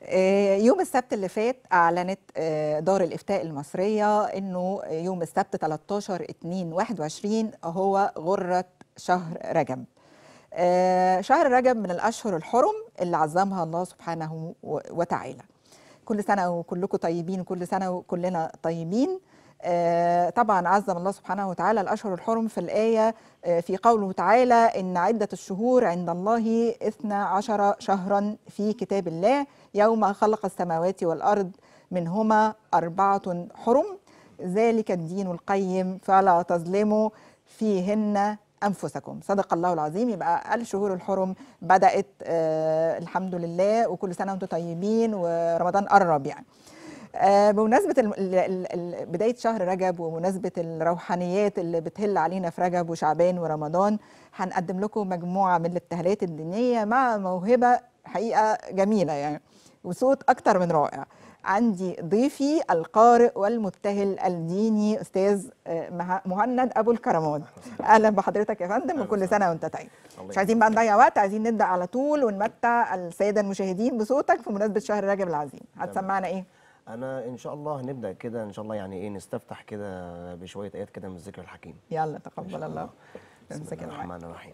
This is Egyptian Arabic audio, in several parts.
آه، يوم السبت اللي فات أعلنت آه، دار الإفتاء المصرية إنه يوم السبت 13 2 21 هو غرة شهر رجب. آه، شهر رجب من الأشهر الحرم اللي عظمها الله سبحانه و- وتعالى. كل سنة وكلكم طيبين وكل سنة وكلنا طيبين. آه، طبعا عظم الله سبحانه وتعالى الأشهر الحرم في الآية آه، في قوله تعالى إن عدة الشهور عند الله إثنا عشر شهرا في كتاب الله يوم خلق السماوات والأرض منهما أربعة حرم ذلك الدين القيم فلا تظلموا فيهن أنفسكم صدق الله العظيم يبقى الشهور الحرم بدأت آه الحمد لله وكل سنة وانتم طيبين ورمضان قرب يعني آه، بمناسبة الم- ال- ال- ال- بداية شهر رجب ومناسبة الروحانيات اللي بتهل علينا في رجب وشعبان ورمضان هنقدم لكم مجموعة من الابتهالات الدينية مع موهبة حقيقة جميلة يعني وصوت أكتر من رائع عندي ضيفي القارئ والمبتهل الديني أستاذ آه، مه- مهند أبو الكرامات أهلا بحضرتك يا فندم وكل سنة وأنت طيب الله مش عايزين بقى نضيع وقت عايزين نبدأ على طول ونمتع السادة المشاهدين بصوتك في مناسبة شهر رجب العظيم هتسمعنا إيه؟ انا ان شاء الله هنبدا كده ان شاء الله يعني ايه نستفتح كده بشويه ايات كده من الذكر الحكيم يلا إن تقبل شاء الله بسم امسك الله المايك. الرحمن الرحيم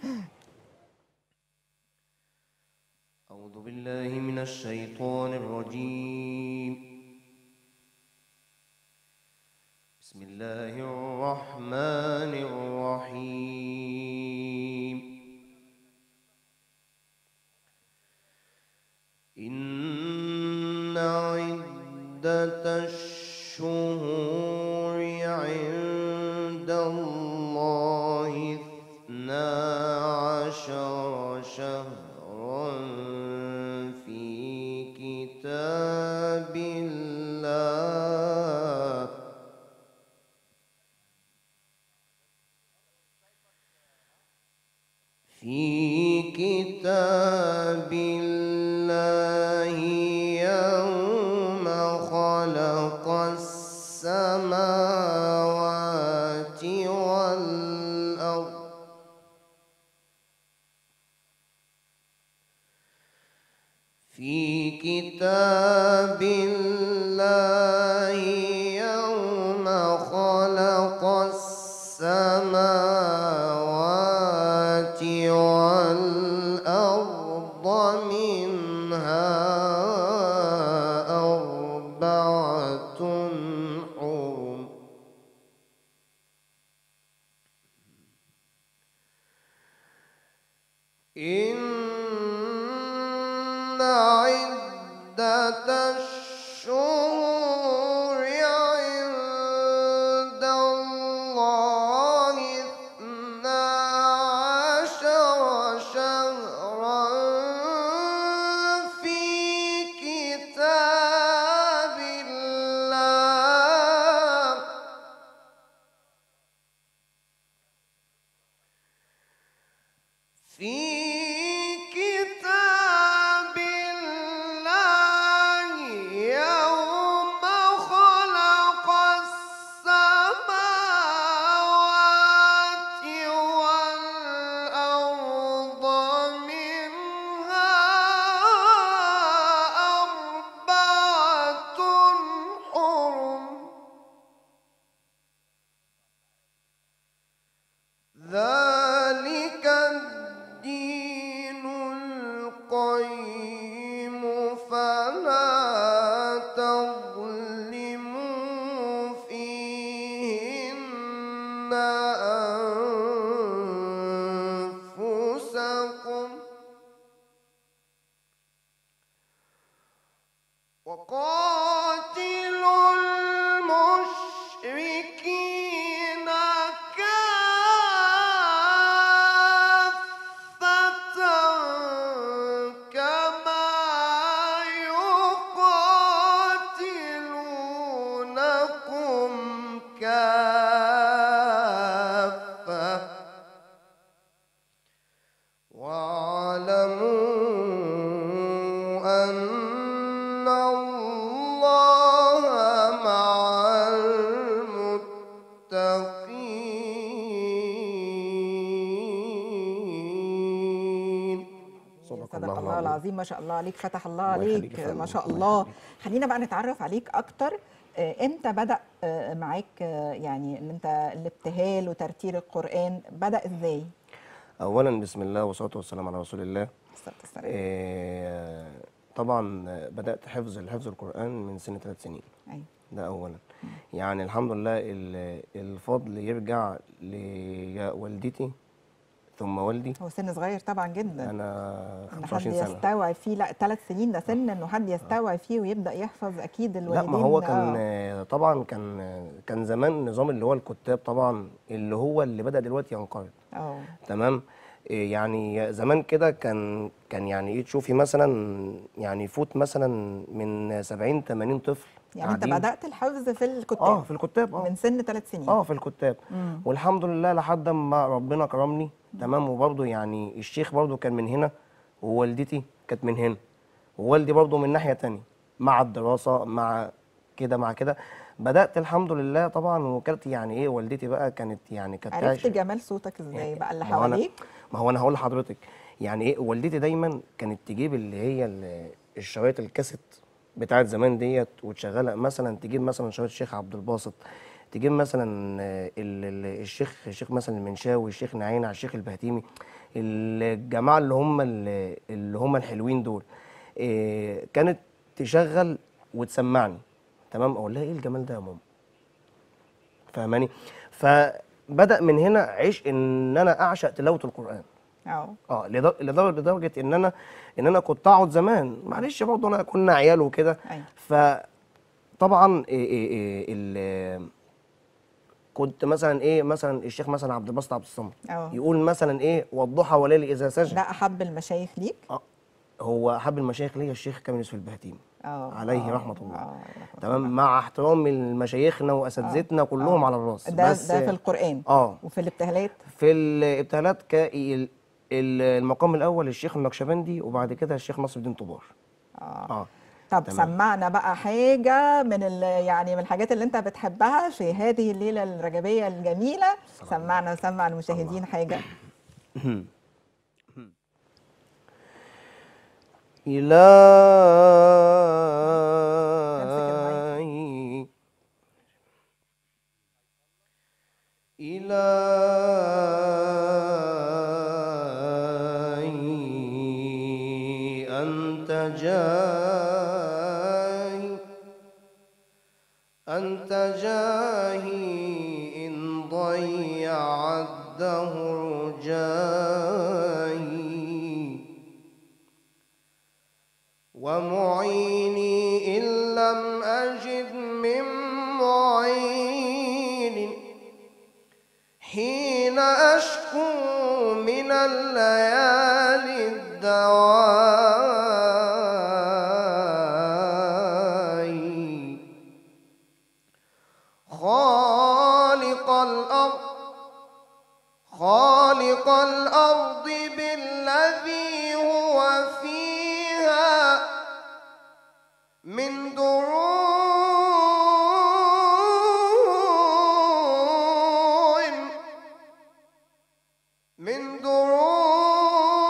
أعوذ بالله من الشيطان الرجيم بسم الله الرحمن الرحيم إن عدة الشهور عند الله اثنا عشر شهرا في كتاب الله في كتاب الله يوم خلق السماوات والأرض في كتاب الله يوم خلق السماوات والأرض منها أربعة حرم إن عدة الشهور عند الله اثنا عشر شهرا في كتاب الله في كتاب الله يوم خلق السماوات والأرض منها أربعة حرم ذلك الدين القيم فلا تظلموا فيهن أنفسكم وقاتلوا المشركين كافة كما يقاتلونكم كافة واعلموا أن الله مع المتقين صدق صدق الله الله العظيم. العظيم ما شاء الله عليك فتح الله الله يخليك عليك يا فندم. ما شاء الله الله يخليك. خلينا بقى نتعرف عليك اكتر آه، امتى بدا آه، معاك آه، يعني ان انت الابتهال وترتيل القران بدا ازاي اولا بسم الله والصلاه والسلام على رسول الله الصلاة والسلام. آه، طبعا بدات حفظ الحفظ القران من سن ثلاث سنين ايوه ده اولا يعني الحمد لله ال- الفضل يرجع لوالدتي ثم والدي هو سن صغير طبعا جدا انا ان حد 25 سنه يستوعب فيه لا ثلاث سنين ده سن انه حد يستوعب فيه ويبدا يحفظ اكيد لا الوالدين ما هو كان آه. آه، طبعا كان آه، كان زمان النظام اللي هو الكتاب طبعا اللي هو اللي بدا دلوقتي ينقرض اه تمام إيه يعني زمان كده كان كان يعني ايه تشوفي مثلا يعني يفوت مثلا من 70 80 طفل يعني انت قاعدين- بدات الحفظ في الكتاب اه في الكتاب اه من سن ثلاث سنين اه في الكتاب مم. والحمد لله لحد ما ربنا كرمني تمام وبرضه يعني الشيخ برضه كان من هنا ووالدتي كانت من هنا ووالدي برضه من ناحيه تانية مع الدراسه مع كده مع كده بدات الحمد لله طبعا وكانت يعني ايه والدتي بقى كانت يعني كانت عرفت تعيش- جمال صوتك ازاي بقى اللي ما هو أنا- حواليك ما هو انا هقول لحضرتك يعني ايه والدتي دايما كانت تجيب اللي هي ال- الشرايط الكاسيت بتاعت زمان ديت وتشغلها مثلا تجيب مثلا شرايط الشيخ عبد الباسط تجيب مثلا آه، ال- ال- الشيخ الشيخ مثلا المنشاوي الشيخ نعينة الشيخ البهتيمي الجماعه اللي هم ال- اللي هم الحلوين دول إيه، كانت تشغل وتسمعني تمام اقول لها ايه الجمال ده يا ماما فاهماني فبدا من هنا عيش ان انا اعشق تلاوه القران اه اه لدر- لدرجه لدرجه ان انا ان انا كنت اقعد زمان معلش برضه انا كنا عيال وكده ايوه فطبعا إيه إيه إيه ال- كنت مثلا ايه مثلا الشيخ مثلا عبد الباسط عبد الصمد اه يقول مثلا ايه والضحى والليل اذا سجد ده احب المشايخ ليك آه هو احب المشايخ ليا الشيخ كامل يوسف البهتيمي اه عليه آه، رحمة الله. آه رحمة تمام الله. مع احترام لمشايخنا واساتذتنا كلهم على الراس ده بس ده في القران اه وفي الابتهالات في الابتهالات كان ال- ال- المقام الاول الشيخ النقشبندي وبعد كده الشيخ نصر الدين طبار اه اه طب تمام. سمعنا بقى حاجة من ال يعني من الحاجات اللي انت بتحبها في هذه الليلة الرجبية الجميلة سمعنا سمع المشاهدين حاجة إلهي إلهي أنت جاهي أنت جاهي إن ضيع الدهر جاهي ومعيني إن لم أجد من معين حين أشكو من الليالي الدواعي خالق الأرض خالق الأرض بالذي هو فيها من دروع من دروع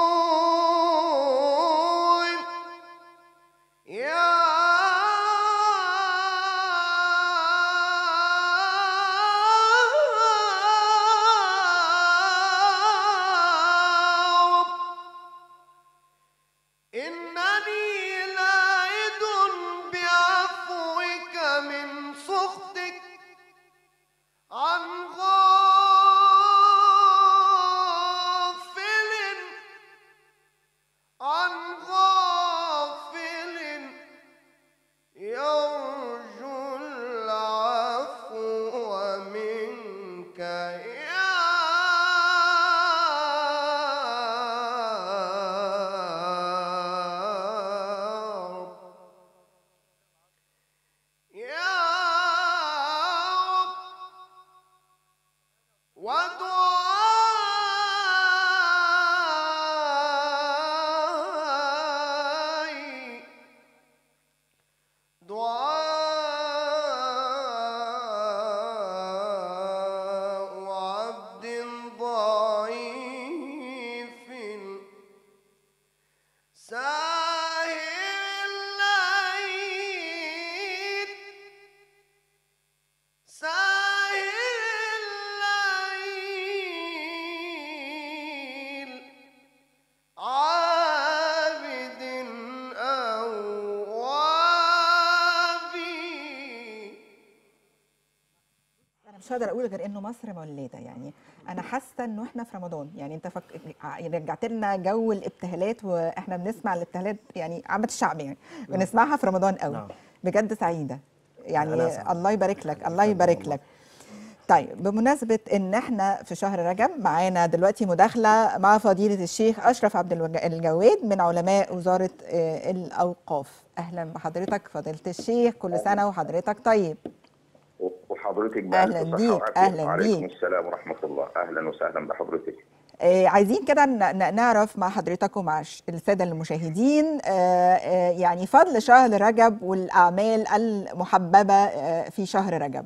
اقدر اقول غير انه مصر مولده يعني انا حاسه انه احنا في رمضان يعني انت فك... رجعت لنا جو الابتهالات واحنا بنسمع الابتهالات يعني عامه الشعب يعني بنسمعها في رمضان قوي نعم. بجد سعيده يعني أنا أسعد. الله يبارك لك شكراً الله جداً يبارك والله. لك طيب بمناسبة إن إحنا في شهر رجب معانا دلوقتي مداخلة مع فضيلة الشيخ أشرف عبد الوج- الجواد من علماء وزارة آه، الأوقاف أهلا بحضرتك فضيلة الشيخ كل سنة وحضرتك طيب وحضرتك أهلاً بألف صحة بيك، وعافية. أهلاً وعليكم بيك. السلام ورحمة الله أهلا وسهلا بحضرتك آه، عايزين كده ن- ن- نعرف مع حضرتك ومع الش- السادة المشاهدين آه، آه، يعني فضل شهر رجب والأعمال المحببة آه، في شهر رجب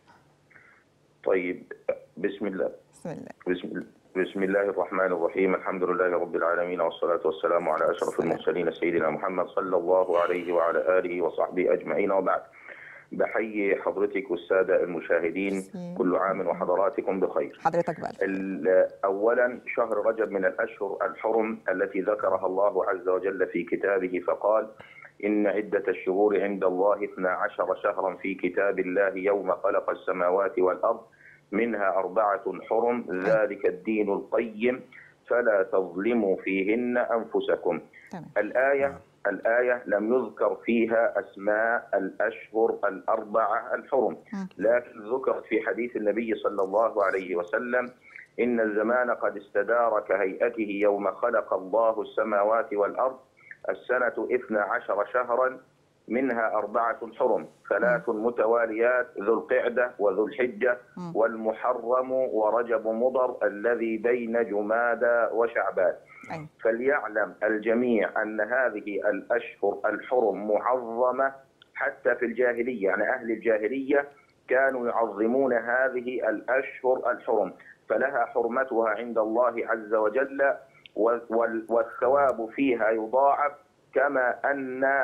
طيب بسم الله بسم الله بسم, بسم الله الرحمن الرحيم الحمد لله رب العالمين والصلاة والسلام على أشرف المرسلين سيدنا محمد صلى الله عليه وعلى آله وصحبه أجمعين وبعد بحيي حضرتك والسادة المشاهدين ميرسي. كل عام وحضراتكم بخير حضرتك بقى ال- أولا شهر رجب من الأشهر الحرم التي ذكرها الله عز وجل في كتابه فقال إن عدة الشهور عند الله اثنا عشر شهرا في كتاب الله يوم خلق السماوات والأرض منها أربعة حرم ذلك الدين القيم فلا تظلموا فيهن أنفسكم تمام الآية الآية لم يذكر فيها أسماء الأشهر الأربعة الحرم مم. لكن ذكرت في حديث النبي صلى الله عليه وسلم إن الزمان قد استدار كهيئته يوم خلق الله السماوات والأرض السنة إثنى عشر شهرا منها أربعة حرم ثلاث متواليات ذو القعدة وذو الحجة مم. والمحرم ورجب مضر الذي بين جمادى وشعبان أيوة. فليعلم الجميع أن هذه الأشهر الحرم معظمة حتى في الجاهلية يعني أهل الجاهلية كانوا يعظمون هذه الأشهر الحرم فلها حرمتها عند الله عز وجل وال- وال- والثواب فيها يضاعف كما أن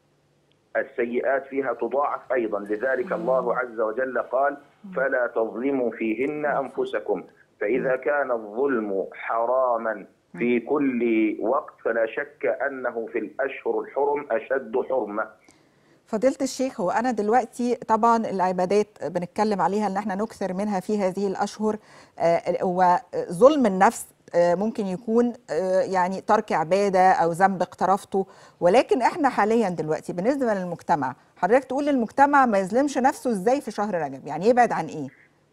السيئات فيها تضاعف أيضا لذلك الله عز وجل قال فلا تظلموا فيهن أنفسكم فإذا كان الظلم حراما في كل وقت فلا شك أنه في الأشهر الحرم أشد حرمة فضيلة الشيخ هو أنا دلوقتي طبعا العبادات بنتكلم عليها إن احنا نكثر منها في هذه الأشهر آه، وظلم النفس آه، ممكن يكون آه، يعني ترك عبادة أو ذنب اقترفته ولكن احنا حاليا دلوقتي بالنسبة للمجتمع حضرتك تقول للمجتمع ما يظلمش نفسه ازاي في شهر رجب يعني يبعد عن ايه؟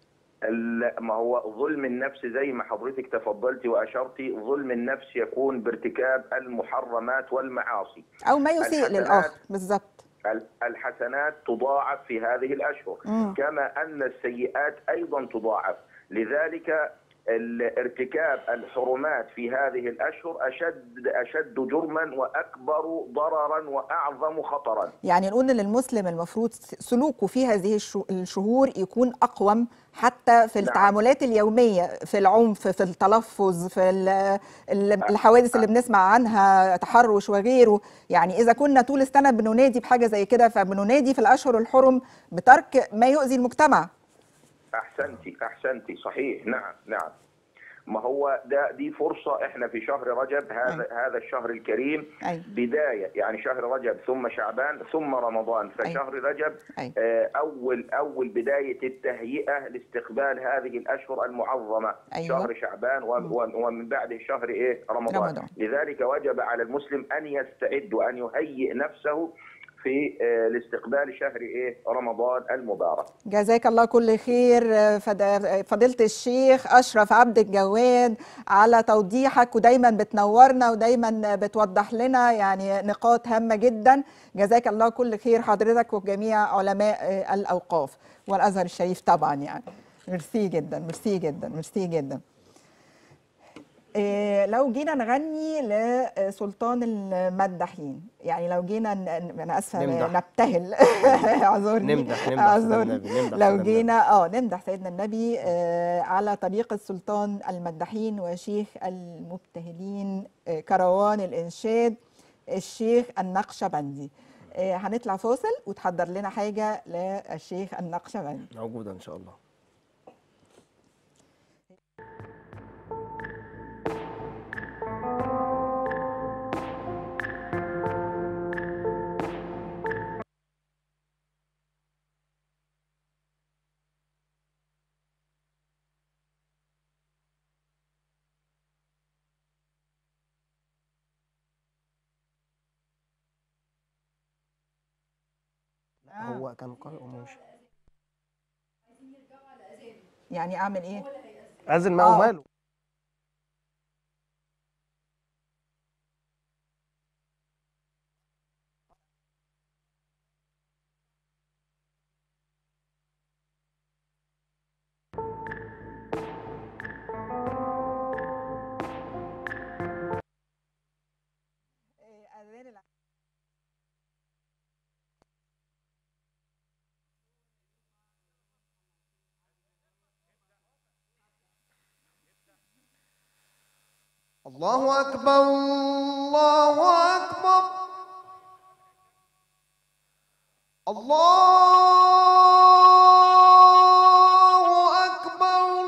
ال- ما هو ظلم النفس زي ما حضرتك تفضلتي وأشرتي ظلم النفس يكون بارتكاب المحرمات والمعاصي أو ما يسيء الحسنات. للآخر بالظبط ال- الحسنات تضاعف في هذه الأشهر مم. كما أن السيئات أيضا تضاعف لذلك ال- ارتكاب الحرمات في هذه الأشهر أشد أشد جرما وأكبر ضررا وأعظم خطرا يعني نقول ان المسلم المفروض سلوكه في هذه الشو- الشهور يكون اقوم حتى في التعاملات اليوميه في العنف في التلفظ في ال- ال- الحوادث اللي بنسمع عنها تحرش وغيره يعني اذا كنا طول السنه بننادي بحاجه زي كده فبننادي في الاشهر الحرم بترك ما يؤذي المجتمع أحسنتي أحسنتي صحيح نعم نعم ما هو ده دي فرصة احنا في شهر رجب هذا هذا الشهر الكريم أيوة. بداية يعني شهر رجب ثم شعبان ثم رمضان فشهر رجب أيوة. آه، أول أول بداية التهيئة لاستقبال هذه الأشهر المعظمة أيوة. شهر شعبان و- و- ومن بعده شهر إيه رمضان. رمضان. لذلك وجب على المسلم أن يستعد وأن يهيئ نفسه في آه، لاستقبال شهر إيه رمضان المبارك جزاك الله كل خير فد- فضيلة الشيخ أشرف عبد الجواد على توضيحك ودايما بتنورنا ودايما بتوضح لنا يعني نقاط هامة جدا جزاك الله كل خير حضرتك وجميع علماء الأوقاف والأزهر الشريف طبعا يعني ميرسي جدا ميرسي جدا ميرسي جدا إيه لو جينا نغني لسلطان المداحين يعني لو جينا ن- انا اسفه نمدح. نبتهل اعذرني نمدح- نمدح سيدنا اعذرني النبي، نمدح لو سيدنا جينا اه نمدح سيدنا النبي آه على طريقه سلطان المداحين وشيخ المبتهلين آه كروان الانشاد الشيخ النقشبندي آه هنطلع فاصل وتحضر لنا حاجه للشيخ النقشبندي موجودة إن شاء الله هو كان قارئ ومنشد يعني اعمل ايه أذن معه آه. ماله إيه، اذان الع- الله أكبر الله أكبر الله أكبر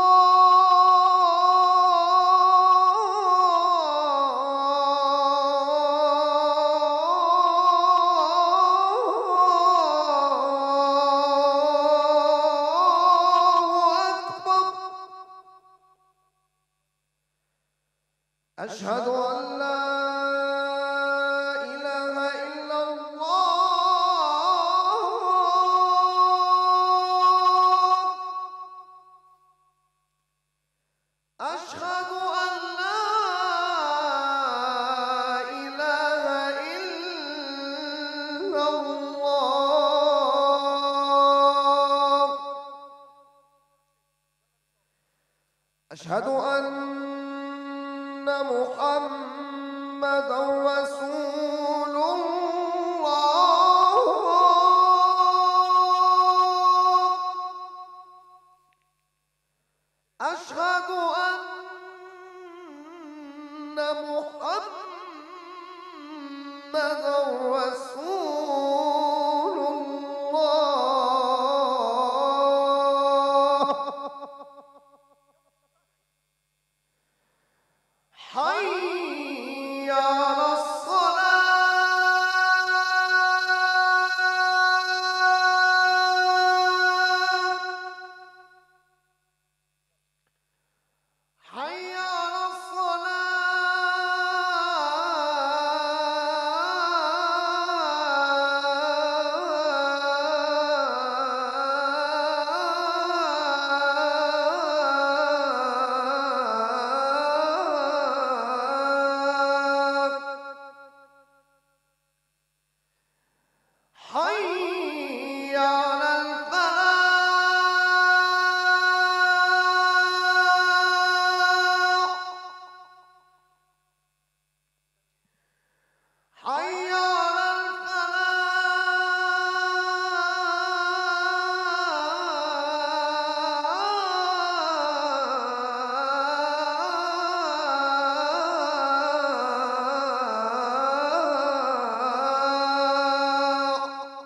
الله أكبر أشهد أن لا إله إلا الله أشهد أن لا إله إلا الله أشهد أن محمد رسول الله أشهد أن محمد رسول الله حي على الصلاة حي على الصلاة حي على الفلاح حي على الفلاح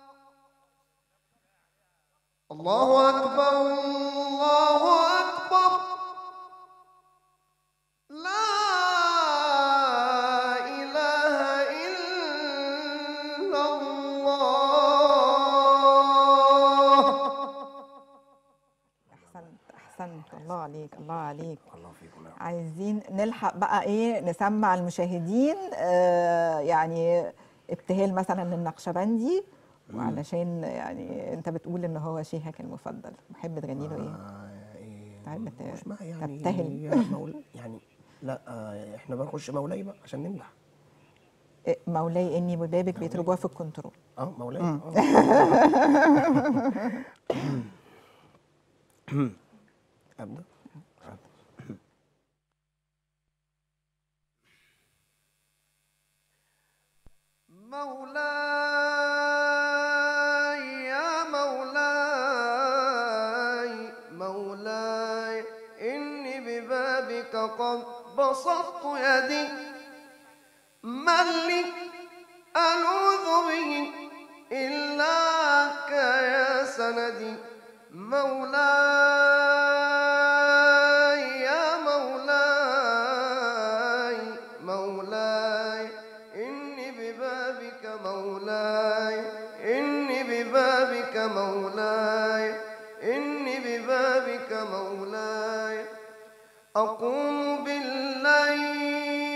الله أكبر الله أكبر لا إله إلا الله احسنت احسنت الله عليك الله عليك الله فيكم يا رب. عايزين نلحق بقى ايه نسمع المشاهدين آه يعني ابتهال مثلا للنقشبندي وعلشان يعني انت بتقول ان هو شيخك المفضل محب تغني له ايه؟ آه، إيه، تعب ت- مش مع يعني تبتهل. يا مولا يعني لا آه، احنا بنخش مولاي بقى عشان نمدح إيه، مولاي اني ببابك بيطلبوها في الكنترول اه مولاي مم. آه. ابدا مولاي يا مولاي مولاي إني ببابك قد بسطت يدي من لي ألوذ به إلاك يا سندي مولاي يا مولاي مولاي إني ببابك مولاي إني ببابك مولاي إني ببابك مولاي أقوم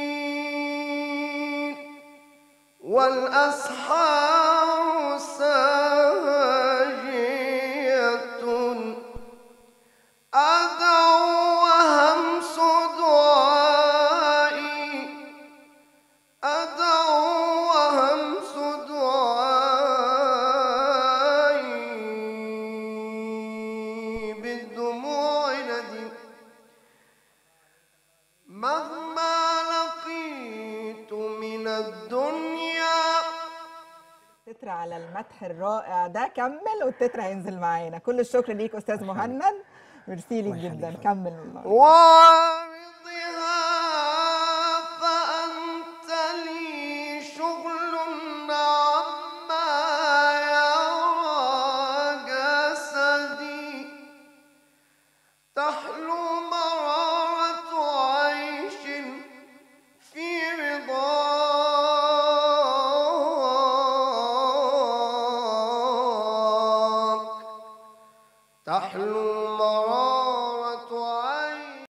بالليل والأسحار ساجدة الدنيا تتر على المدح الرائع ده كمل والتتر هينزل معانا كل الشكر ليك استاذ مهند ميرسي ليك الله جدا يخليك. كمل والله و